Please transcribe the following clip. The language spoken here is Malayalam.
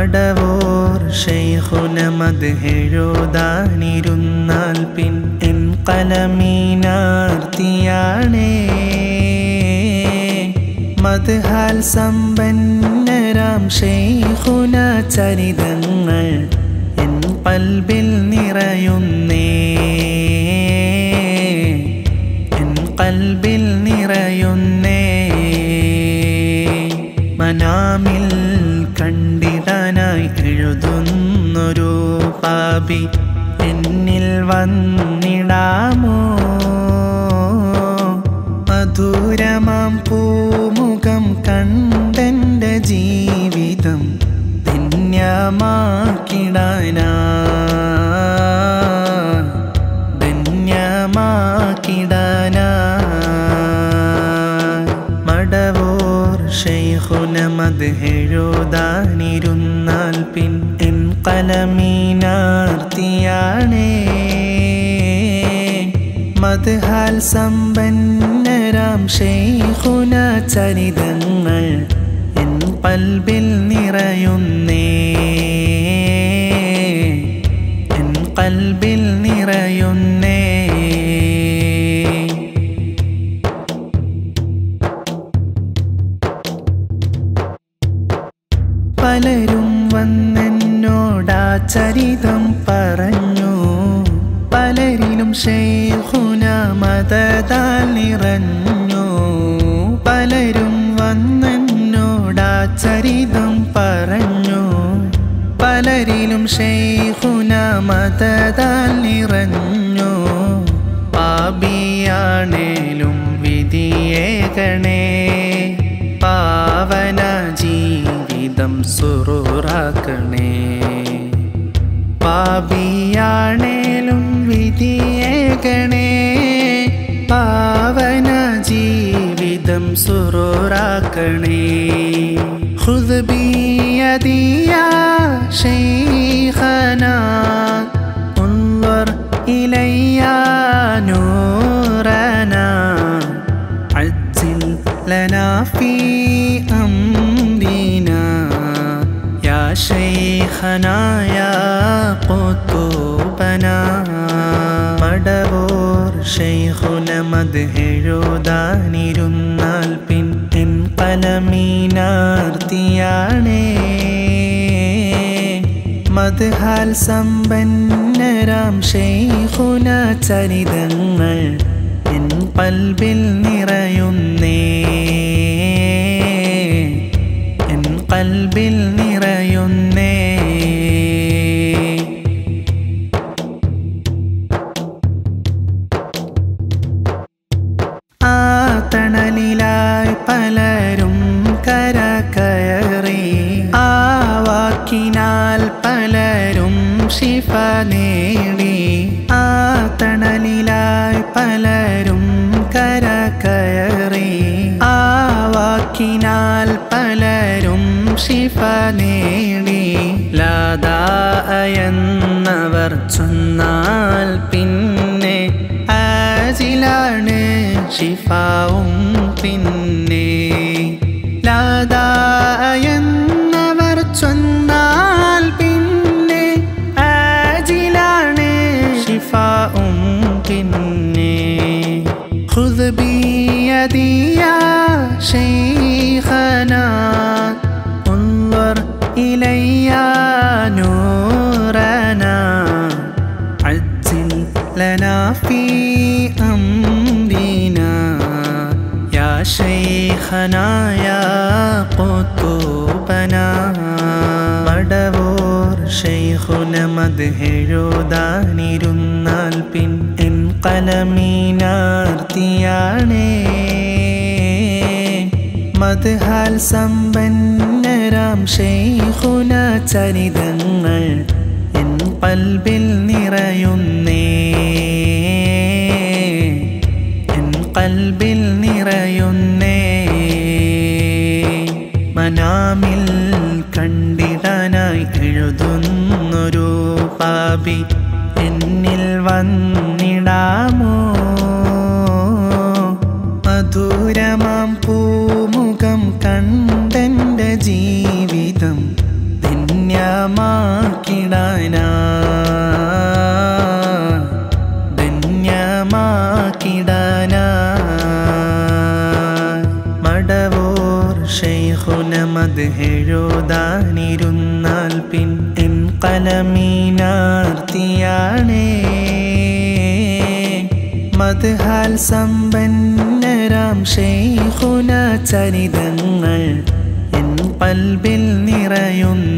മടവോർ ഷെയ്ഹുനമതെഴുതാനിരുന്നാൽ പിൻ എൻ കലമീനാർത്തിയാണേ മദ്ഹാൽ സമ്പന്നരാം ഷെയ്ഖുന ചരിതങ്ങൾ എൻ പൽബിൽ നിറയുന്നേ എൻ കൽബിൽ നിറയുന്നേ മനാമിൽ കണ്ടിടാനായി എഴുതുന്നൊരു പാപി എന്നിൽ വന്നിടാമോ മധുരമാം പൂമുഖം കണ്ടെൻ്റെ ജീവിതം ധന്യമാക്കിടാനാ ധന്യമാക്കിടാനാ മടവോർ ഷെയ്ഖുനമതെഴുതാനിരുന്നാൽ പിൻ എൻ കലമീനാർത്തിയാണേ മദ്ഹാൽ സമ്പന്നരാം ഷെയ്ഖുന ചരിതങ്ങൾ എൻ പൽബിൽ നിറയുന്നേ എൻ കൽബിൽ നിറയുന്നേ പലരും വന്നെന്നോടാ ചരിതം പറഞ്ഞു പലരിലും ഷെയ്ഖുന മതതാൽ നിറഞ്ഞു പലരും വന്നെന്നോടാ ചരിതം പറഞ്ഞു പലരിലും ഷെയ്ഖുന മതതാൽ നിറഞ്ഞു പാപിയാണേലും വിധിയേകണേ പാവന ജീവിതം സുറൂറാക്കണേ പാപിയാണേലും വിധിയേകണേ പാവന ജീവിതം സുറൂറാക്കണേ خذ بيدي يا شيخنا انظر إلي يا نورنا عجل لنا في أمرنا يا شيخنا يا قطوبنا മടവോർ ഷെയ്ഖുനമതെഴുതാനിരുന്നാൽ പിൻ എൻ കലമീനാർത്തിയാണേ മദ്ഹാൽ സമ്പന്നരാം ഷെയ്ഖുന ചരിതങ്ങൾ എൻ പൽബിൽ നിറയുന്നേ എൻ കൽബിൽ നിറയുന്നേ ആ തണലിലായി പലരും കര കയറി ആ വാക്കിനാൽ പലരും ശിഫ നേടി ആ തണലിലായി പലരും കര കയറി ആ വാക്കിനാൽ പലരും ശിഫ നേടി ലാദാ എന്നവർ ചൊന്നാൽ പിന്നെ ആജിലാണ് ഷിഫാവും പിന്നെ ലാദാ എന്നവർ ചൊന്നാൽ പിന്നെ ആജിലാണ് ഷിഫാവും പിന്നെ خذ بيدي يا شيخنا انظر إلي يا نورنا عجل لنا في أمرنا يا شيخنا يا قطوبنا മടവോർ ഷെയ്ഖുനമതെഴുതാനിരുന്നാൽ പിൻ എൻ കലമീനാർത്തിയാണേ മദ്ഹാൽ സമ്പന്നരാം ഷെയ്ഖുന ചരിതങ്ങൾ എൻ പൽബിൽ നിറയുന്നേ എൻ കൽബിൽ നിറയുന്നേ മനാമിൽ കണ്ടിടാനായി എഴുതുന്നൊരു പാപി എന്നിൽ വന്നിടാമോ മധുരമാം പൂമുഖം കണ്ടെൻ്റെ ജീവിതം ധന്യ മതെഴുതാനിരുന്നാൽ പിൻ എൻ കലമീനാർത്തിയാണേ മദ്ഹാൽ സമ്പന്നരാം ഷെയ്ഖുന ചരിതങ്ങൾ എൻ പൽബിൽ നിറയുന്നു